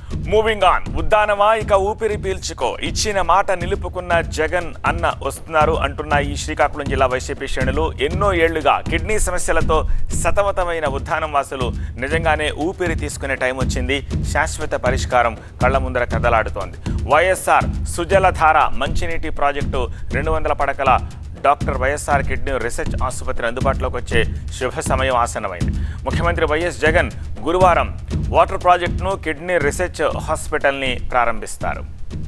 moving on ఉద్దానమా ఇక ఊపిరి పీల్చుకో ఇచ్చిన మాట నిలుపుకున్న జగన్ అన్న వస్తున్నారు అంటున్న ఈ శ్రీకాకుళం జిల్లా వైసీపీ శ్రేణులు ఎన్నో ఏళ్లుగా కిడ్నీ సమస్యలతో సతమతమైన ఉద్దానం వాసులు నిజంగానే ఊపిరి తీసుకునే టైం వచ్చింది శాశ్వత పరిష్కారం కళ్ళ ముందర కదలాడుతోంది వైఎస్ఆర్ సుజలధార మంచినీటి ప్రాజెక్టు రెండు వందల పడకల డాక్టర్ వైఎస్ఆర్ కిడ్నీ రీసెర్చ్ ఆసుపత్రి అందుబాటులోకి వచ్చే శుభ సమయం ఆసన్నమైంది ముఖ్యమంత్రి వైఎస్ జగన్ గురువారం వాటర్ ప్రాజెక్టును కిడ్నీ రీసెర్చ్ హాస్పిటల్ని ప్రారంభిస్తారు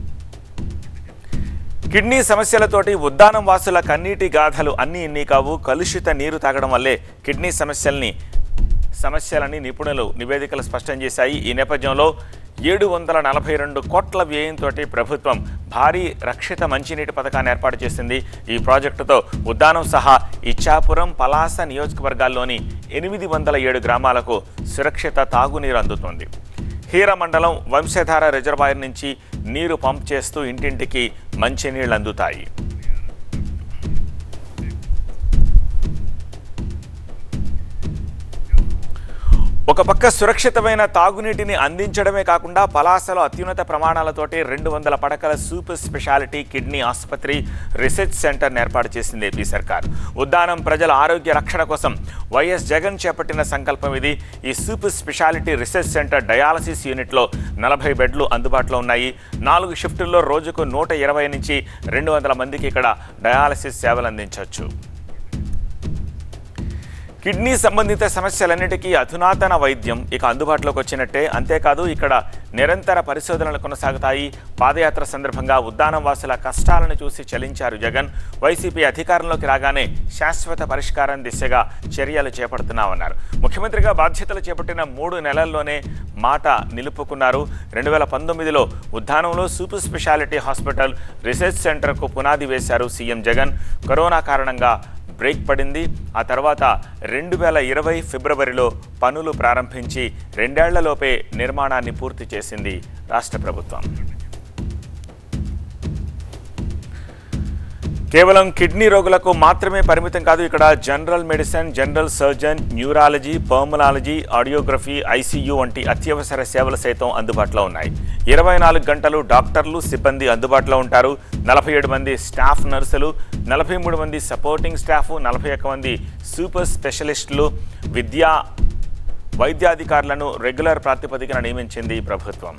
కిడ్నీ సమస్యలతోటి ఉద్దానం వాసుల కన్నీటి గాథలు అన్నీ ఇన్ని కావు కలుషిత నీరు తాగడం వల్లే కిడ్నీ సమస్యల్ని సమస్యలని నిపుణులు నివేదికలు స్పష్టం చేశాయి ఈ నేపథ్యంలో ఏడు వందల నలభై రెండు కోట్ల వ్యయంతో ప్రభుత్వం భారీ రక్షిత మంచినీటి పథకాన్ని ఏర్పాటు చేసింది ఈ ప్రాజెక్టుతో ఉద్దానం సహా ఇచ్చాపురం పలాస నియోజకవర్గాల్లోని ఎనిమిది వందల ఏడు గ్రామాలకు సురక్షిత తాగునీరు అందుతుంది హీర మండలం వంశధార రిజర్వాయర్ నుంచి నీరు పంప్ చేస్తూ ఇంటింటికి మంచినీళ్ళు అందుతాయి ఒక పక్క సురక్షితమైన తాగునీటిని అందించడమే కాకుండా పలాసలో అత్యున్నత ప్రమాణాలతోటి రెండు వందల పడకల సూపర్ స్పెషాలిటీ కిడ్నీ ఆసుపత్రి రీసెర్చ్ సెంటర్ను ఏర్పాటు చేసింది ఏపీ సర్కార్ ఉద్దానం ప్రజల ఆరోగ్య రక్షణ కోసం వైఎస్ జగన్ చేపట్టిన సంకల్పం ఇది ఈ super speciality research centre dialysis యూనిట్లో నలభై బెడ్లు అందుబాటులో ఉన్నాయి నాలుగు షిఫ్టుల్లో రోజుకు నూట ఇరవై నుంచి రెండు వందల మందికి ఇక్కడ డయాలసిస్ సేవలు అందించవచ్చు కిడ్నీ సంబంధిత సమస్యలన్నిటికీ అధునాతన వైద్యం ఇక అందుబాటులోకి వచ్చినట్టే అంతేకాదు ఇక్కడ నిరంతర పరిశోధనలు కొనసాగుతాయి పాదయాత్ర సందర్భంగా ఉద్దానం వాసుల కష్టాలను చూసి చలించారు జగన్ వైసీపీ అధికారంలోకి రాగానే శాశ్వత పరిష్కారం దిశగా చర్యలు చేపడుతున్నామన్నారు ముఖ్యమంత్రిగా బాధ్యతలు చేపట్టిన మూడు నెలల్లోనే మాట నిలుపుకున్నారు రెండు వేల పంతొమ్మిదిలో ఉద్దానంలో సూపర్ స్పెషాలిటీ హాస్పిటల్ రీసెర్చ్ సెంటర్కు పునాది వేశారు సీఎం జగన్ కరోనా కారణంగా బ్రేక్ పడింది ఆ తర్వాత రెండు వేల ఇరవై ఫిబ్రవరిలో పనులు ప్రారంభించి రెండేళ్లలోపే నిర్మాణాన్ని పూర్తి చేసింది రాష్ట్ర ప్రభుత్వం కేవలం కిడ్నీ రోగులకు మాత్రమే పరిమితం కాదు ఇక్కడ general medicine general surgeon neurology pulmonology audiography ICU వంటి అత్యవసర సేవలు సైతం అందుబాటులో ఉన్నాయి ఇరవై నాలుగు గంటలు డాక్టర్లు సిబ్బంది అందుబాటులో ఉంటారు నలభై ఏడు మంది స్టాఫ్ నర్సులు నలభై మూడు మంది సపోర్టింగ్ స్టాఫ్ నలభై ఒక్క మంది సూపర్ స్పెషలిస్టులు విద్యా వైద్యాధికారులను రెగ్యులర్ ప్రాతిపదికన నియమించింది ప్రభుత్వం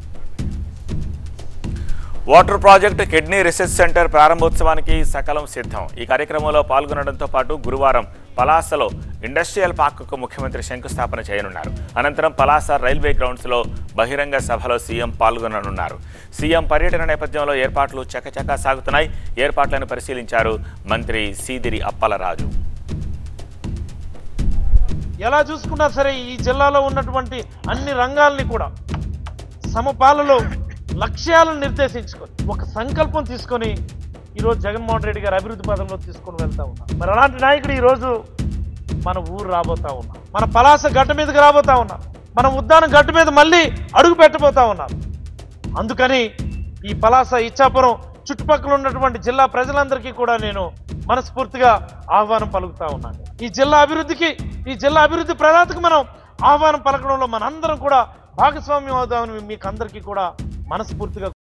water project kidney research centre ప్రారంభోత్సవానికి సకలం సిద్ధం ఈ కార్యక్రమంలో పాల్గొనడంతో పాటు గురువారం పలాసలో ఇండస్ట్రియల్ పార్కుకు ముఖ్యమంత్రి శంకుస్థాపన చేయనున్నారు అనంతరం పలాస రైల్వే గ్రౌండ్స్లో బహిరంగ సభలో సీఎం పాల్గొననున్నారు సీఎం పర్యటన నేపథ్యంలో ఏర్పాట్లు చకచకా సాగుతున్నాయి ఏర్పాట్లను పరిశీలించారు మంత్రి సీదిరి అప్పలరాజు ఎలా చూసుకున్నా సరే ఈ జిల్లాలో ఉన్నటువంటి అన్ని రంగాల్ని కూడా సమపాలలో లక్ష్యాలను నిర్దేశించుకొని ఒక సంకల్పం తీసుకొని ఈరోజు జగన్మోహన్ రెడ్డి గారు అభివృద్ధి పదంలో తీసుకొని వెళ్తా ఉన్నాం మరి అలాంటి నాయకుడు ఈరోజు మన ఊరు రాబోతా ఉన్నాం మన పలాస గడ్డ మీదకి రాబోతా ఉన్నాం మన ఉద్దానం గడ్డ మీద మళ్ళీ అడుగు పెట్టబోతా ఉన్నాం అందుకని ఈ పలాస ఇచ్చాపురం చుట్టుపక్కల ఉన్నటువంటి జిల్లా ప్రజలందరికీ కూడా నేను మనస్ఫూర్తిగా ఆహ్వానం పలుకుతా ఉన్నాను ఈ జిల్లా అభివృద్ధికి ఈ జిల్లా అభివృద్ధి ప్రదాతకు మనం ఆహ్వానం పలకడంలో మనందరం కూడా భాగస్వామ్యం అవుదామని మీకు అందరికీ కూడా మనస్ఫూర్తిగా